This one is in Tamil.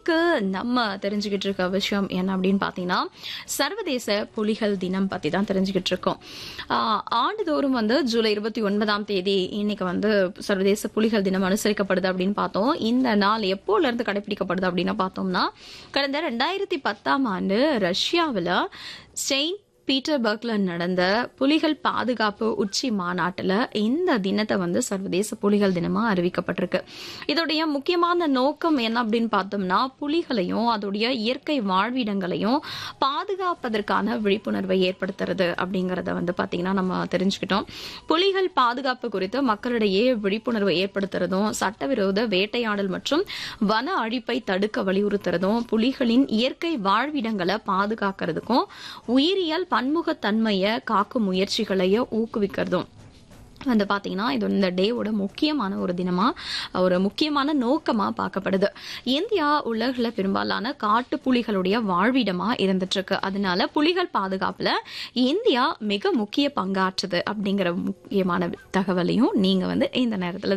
இன்னைக்கு நம்ம தெரிஞ்சுக்கிட்டு இருக்க விஷயம் என்ன அப்படின்னு பார்த்தீங்கன்னா சர்வதேச புலிகள் தினம் பற்றி தான் தெரிஞ்சுக்கிட்டு இருக்கோம் ஆஹ் ஆண்டுதோறும் வந்து ஜூலை இருபத்தி ஒன்பதாம் தேதி இன்னைக்கு வந்து சர்வதேச புலிகள் தினம் அனுசரிக்கப்படுது அப்படின்னு பார்த்தோம் இந்த நாள் எப்போல இருந்து கடைபிடிக்கப்படுது அப்படின்னு பார்த்தோம்னா கடந்த ரெண்டாயிரத்தி பத்தாம் ஆண்டு ரஷ்யாவில் செயின்ட் பீட்டர்பர்க்ல நடந்த புலிகள் பாதுகாப்பு உச்சி மாநாட்டில் இந்த தினத்தை வந்து சர்வதேச புலிகள் தினமா அறிவிக்கப்பட்டிருக்கு இதோடைய முக்கியமான நோக்கம் என்ன அப்படின்னு பார்த்தோம்னா புலிகளையும் அதோடைய இயற்கை வாழ்விடங்களையும் பாதுகாப்பதற்கான விழிப்புணர்வை ஏற்படுத்துறது அப்படிங்கறத வந்து பாத்தீங்கன்னா நம்ம தெரிஞ்சுக்கிட்டோம் புலிகள் பாதுகாப்பு குறித்து மக்களிடையே விழிப்புணர்வை ஏற்படுத்துறதும் சட்டவிரோத வேட்டையாடல் மற்றும் வன அழிப்பை தடுக்க வலியுறுத்துறதும் புலிகளின் இயற்கை வாழ்விடங்களை பாதுகாக்கிறதுக்கும் உயிரியல் பன்முகத்தன்மையை காக்கும் முயற்சிகளையும் ஊக்குவிக்கிறதும் வந்து பார்த்தீங்கன்னா இது இந்த டேவோட முக்கியமான ஒரு தினமா ஒரு முக்கியமான நோக்கமா பார்க்கப்படுது இந்தியா உலகில் பெரும்பாலான காட்டு புலிகளுடைய வாழ்விடமா இருந்துட்டு இருக்கு அதனால புலிகள் பாதுகாப்புல இந்தியா மிக முக்கிய பங்காற்றுது அப்படிங்கிற முக்கியமான தகவலையும் நீங்க வந்து இந்த நேரத்துல